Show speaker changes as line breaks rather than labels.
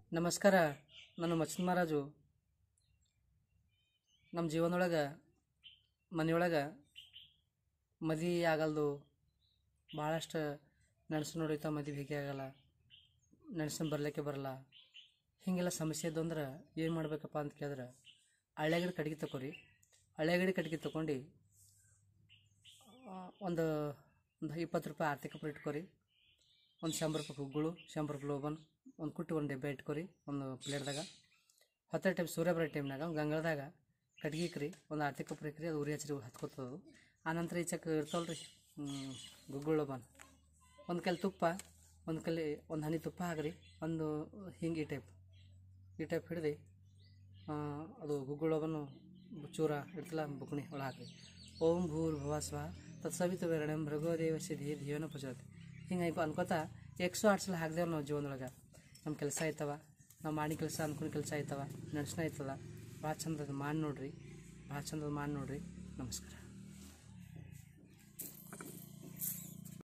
ನಮಸ್ಕಾರ ನಾನು ಮಚ್ಚನ್ ಮಹಾರಾಜು ನಮ್ಮ ಜೀವನದೊಳಗೆ ಮನೆಯೊಳಗೆ ಮದುವೆ ಆಗಲ್ದು ಭಾಳಷ್ಟು ನೆನ್ಸು ನೋಡಿತ ಮದುವೆ ಹೇಗೆ ಆಗಲ್ಲ ನೆನ್ಸನ್ ಬರ್ಲಿಕ್ಕೆ ಬರಲ್ಲ ಹೀಗೆಲ್ಲ ಸಮಸ್ಯೆ ಇದ್ದು ಅಂದ್ರೆ ಏನು ಮಾಡಬೇಕಪ್ಪ ಅಂತ ಕೇಳಿದ್ರೆ ಹಳ್ಳೆಗಡೆ ಕಟ್ಗೆ ತಗೋರಿ ಹಳ್ಳೆಗಡೆ ಕಟ್ಗೆ ತಗೊಂಡು ಒಂದು ಒಂದು ಇಪ್ಪತ್ತು ರೂಪಾಯಿ ಆರ್ಥಿಕ ಪುರಿ ಇಟ್ಕೊರಿ ಒಂದು ಶಂಬರ್ ರೂಪಾಯಿ ಹುಗ್ಗಳು ಶಂಬರ್ ರೂಪಾಯಿ ಲೋಬನ್ ಒಂದು ಕುಟ್ಟಿ ಒಂದು ಡಬ್ಬೆ ಇಟ್ಕೊರಿ ಒಂದು ಪ್ಲೇಟ್ದಾಗ ಹತ್ತರ ಟೈಮ್ ಸೂರ್ಯ ಬರೋ ಟೈಮ್ನಾಗ ಒಂದು ಗಂಗಳದಾಗ ಕಟ್ಗೆ ಇಕ್ರಿ ಒಂದು ಆರ್ಥಿಕ ಪುರಿ ಇಕ್ರಿ ಅದು ಉರಿ ಹಚ್ಚಿರಿ ಹತ್ಕೋತದು ಆನಂತರ ಈಚಕ್ಕೆ ಇರ್ತಾವಲ್ಲ ರೀ ಗುಗ್ಗಳು ಲೋಬನ್ ಒಂದು ಕೈಲಿ ತುಪ್ಪ ಒಂದು ಕೈಲಿ ಒಂದು ಹನಿ ತುಪ್ಪ ಹಾಕ್ರಿ ಒಂದು ಹಿಂಗೆ ಈ ಟೈಪ್ ಈ ಟೈಪ್ ಹಿಡ್ದು ಅದು ಗುಗ್ಗುಳವನ್ನು ಚೂರ ಇಡ್ತಿಲ್ಲ ಬುಕ್ಣಿ ಒಳಗೆ ಹಾಕಿ ಓಂ ಭೂರ್ ಭುವ ಸ್ವ ತತ್ಸವಿತು ವೇರಣಂ ಭೃಗೋದೇವಸಿ ಧೀ ಧೀವನ ಪುಜೋತಿ ಹಿಂಗೆ ಅನ್ಕೋತಾ ಎಕ್ಸೋ ಆರು ಸಲ ಹಾಕ್ದೇವ್ ನಾವು ಜೀವನದೊಳಗೆ ನಮ್ಮ ಕೆಲಸ ಆಯ್ತವ ನಾವು ಮಾಡಿ ಕೆಲಸ ಅನ್ಕೊಂಡು ಕೆಲಸ ಆಯ್ತವ ನಡ್ಸ್ನ ಆಯ್ತದ ಭಾಳ ಚಂದ ಅದು ಮಾಡಿ ನೋಡ್ರಿ ಭಾಳ ಚಂದ ಮಾಡಿ ನೋಡ್ರಿ ನಮಸ್ಕಾರ